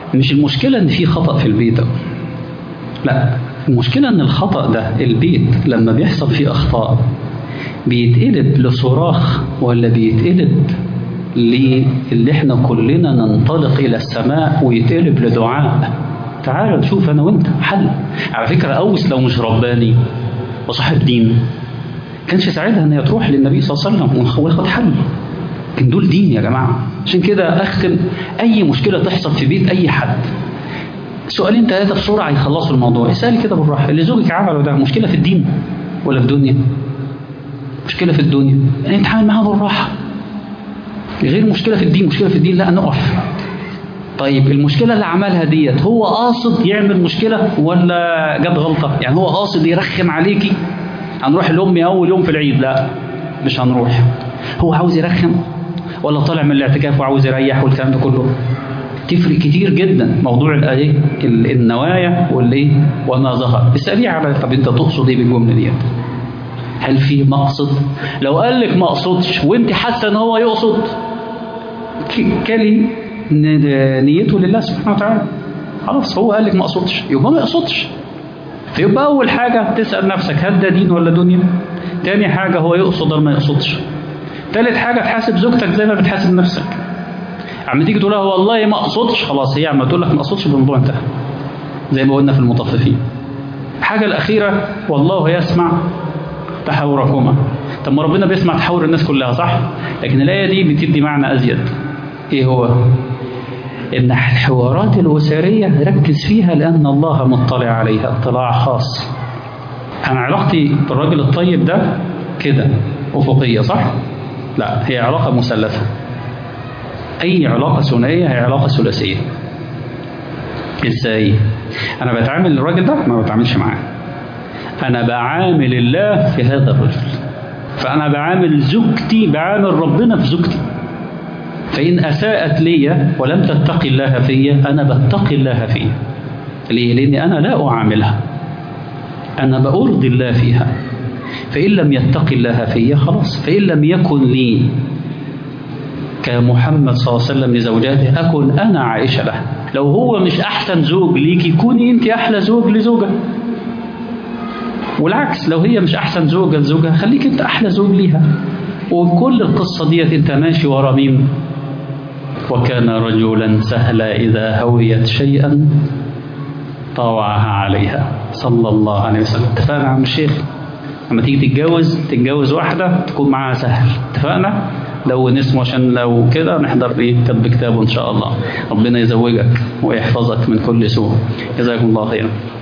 مش المشكلة إن في خطأ في البيت لا المشكلة إن الخطأ ده البيت لما بيحصل فيه أخطاء بيتقلب لصراخ ولا بيتقلب اللي احنا كلنا ننطلق إلى السماء ويتقلب لدعاء تعال نشوف أنا وأنت حل على فكرة أوس لو مش رباني وصاحب دين كانش ساعتها ان هي تروح للنبي صلى الله عليه وسلم وياخد حل لكن دول دين يا جماعه عشان كده اختم اي مشكله تحصل في بيت اي حد سؤالين ثلاثه بسرعه يخلصوا الموضوع اسالي كده بالراحه اللي زوجك عمله ده مشكله في الدين ولا في الدنيا مشكله في الدنيا يعني نتعامل معاها بالراحه غير مشكله في الدين مشكله في الدين لا نقف طيب المشكله اللي عملها ديت هو قاصد يعمل مشكله ولا جت غلطه يعني هو قاصد يرخم عليكي هنروح لامي اول يوم في العيد لا مش هنروح هو عاوز يرخم ولا طالع من الاعتكاف وعاوز يريح والكلام ده كله تفرق كتير جدا موضوع الايه النوايا والايه وما ظهر اساليه على طب انت تقصد ايه بالجمله ديت هل في مقصد لو قال لك ما اقصدش وانت حاسه ان هو يقصد كلي نيته لله سبحانه وتعالى خلاص هو قال لك ما اقصدش يبقى ما يقصدش فيبقى أول حاجة تسأل نفسك هل ده دين ولا دنيا؟ تاني حاجة هو يقصد ولا ما يقصدش؟ تالت حاجة تحاسب زوجتك زي ما بتحاسب نفسك. عم تيجي تقول لها والله ما أقصدش خلاص هي عم تقول لك ما أقصدش الموضوع انتهى. زي ما قلنا في المطففين. الحاجة الأخيرة والله يسمع تحاوركما. طب ما ربنا بيسمع تحاور الناس كلها صح؟ لكن الآية دي بتدي معنى أزيد. إيه هو؟ إن الحوارات الأسرية ركز فيها لأن الله مطلع عليها اطلاع خاص أنا علاقتي بالراجل الطيب ده كده أفقية صح؟ لا هي علاقة مثلثة أي علاقة ثنائية هي علاقة ثلاثية إزاي؟ أنا بتعامل الراجل ده ما بتعاملش معاه أنا بعامل الله في هذا الرجل فأنا بعامل زوجتي بعامل ربنا في زوجتي فإن أساءت لي ولم تتقي الله في أنا بتقي الله فيه ليه؟ لأني أنا لا أعاملها أنا بأرضي الله فيها فإن لم يتقي الله في خلاص فإن لم يكن لي كمحمد صلى الله عليه وسلم لزوجاته أكن أنا عائشة له لو هو مش أحسن زوج ليكي كوني أنت أحلى زوج لزوجة والعكس لو هي مش أحسن زوجة لزوجها خليك أنت أحلى زوج ليها وكل القصة ديت أنت ماشي ورا مين وكان رجلا سهلا إذا هويت شيئا طاوعها عليها صلى الله عليه وسلم اتفقنا يا عم الشيخ لما تيجي تتجوز تتجوز واحدة تكون معاها سهل اتفقنا لو اسمه عشان لو كده نحضر ايه كتب كتابه ان شاء الله ربنا يزوجك ويحفظك من كل سوء جزاكم الله خيرا